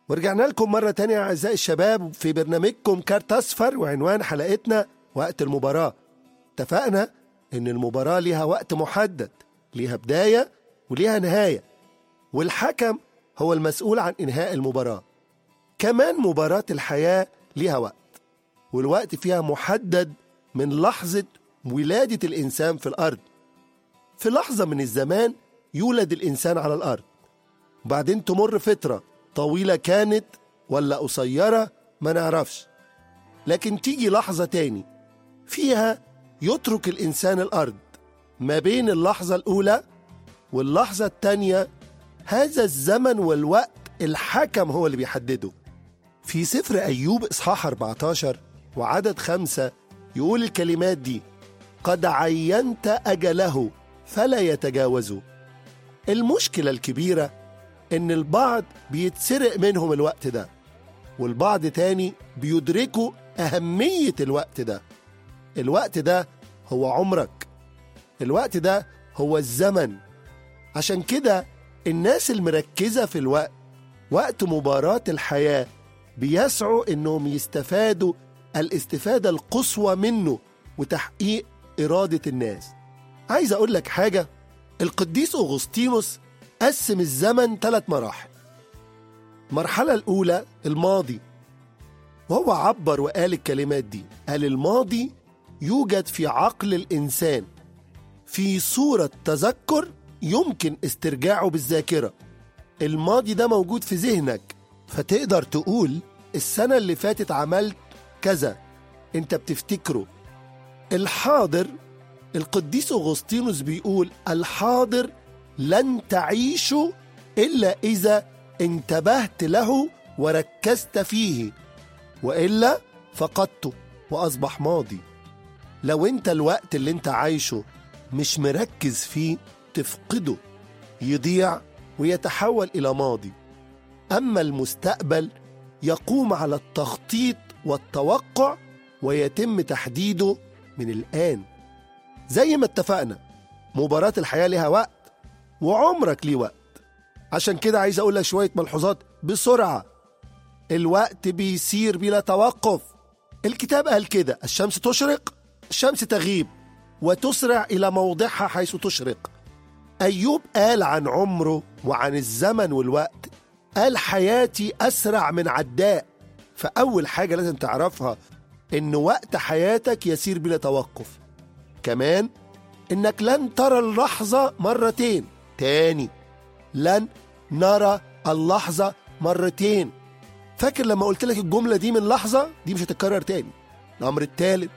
ورجعنا لكم مرة تانية أعزائي الشباب في برنامجكم كارت أصفر وعنوان حلقتنا وقت المباراة اتفقنا إن المباراة ليها وقت محدد ليها بداية وليها نهاية والحكم هو المسؤول عن إنهاء المباراة كمان مباراة الحياة ليها وقت والوقت فيها محدد من لحظة ولادة الإنسان في الأرض في لحظة من الزمان يولد الإنسان على الأرض وبعدين تمر فترة طويلة كانت ولا قصيرة ما نعرفش لكن تيجي لحظة تاني فيها يترك الإنسان الأرض ما بين اللحظة الأولى واللحظة التانية هذا الزمن والوقت الحكم هو اللي بيحدده في سفر أيوب إصحاح 14 وعدد خمسة يقول الكلمات دي قد عينت أجله فلا يتجاوزه المشكلة الكبيرة إن البعض بيتسرق منهم الوقت ده والبعض تاني بيدركوا أهمية الوقت ده الوقت ده هو عمرك الوقت ده هو الزمن عشان كده الناس المركزة في الوقت وقت مباراة الحياة بيسعوا إنهم يستفادوا الاستفادة القصوى منه وتحقيق إرادة الناس عايز أقول لك حاجة القديس أغسطينوس قسم الزمن ثلاث مراحل المرحلة الأولى الماضي وهو عبر وقال الكلمات دي قال الماضي يوجد في عقل الإنسان في صورة تذكر يمكن استرجاعه بالذاكرة الماضي ده موجود في ذهنك فتقدر تقول السنة اللي فاتت عملت كذا انت بتفتكره الحاضر القديس أغسطينوس بيقول الحاضر لن تعيشه إلا إذا انتبهت له وركزت فيه وإلا فقدته وأصبح ماضي لو انت الوقت اللي انت عايشه مش مركز فيه تفقده يضيع ويتحول إلى ماضي أما المستقبل يقوم على التخطيط والتوقع ويتم تحديده من الآن زي ما اتفقنا مباراة الحياة لها وقت وعمرك ليه وقت عشان كده عايز أقول لك شوية ملحوظات بسرعة الوقت بيسير بلا توقف الكتاب قال كده الشمس تشرق الشمس تغيب وتسرع إلى موضعها حيث تشرق أيوب قال عن عمره وعن الزمن والوقت قال حياتي أسرع من عداء فأول حاجة لازم تعرفها إن وقت حياتك يسير بلا توقف كمان إنك لن ترى اللحظة مرتين تاني لن نرى اللحظة مرتين فاكر لما قلت لك الجملة دي من لحظة دي مش هتتكرر تاني الأمر الثالث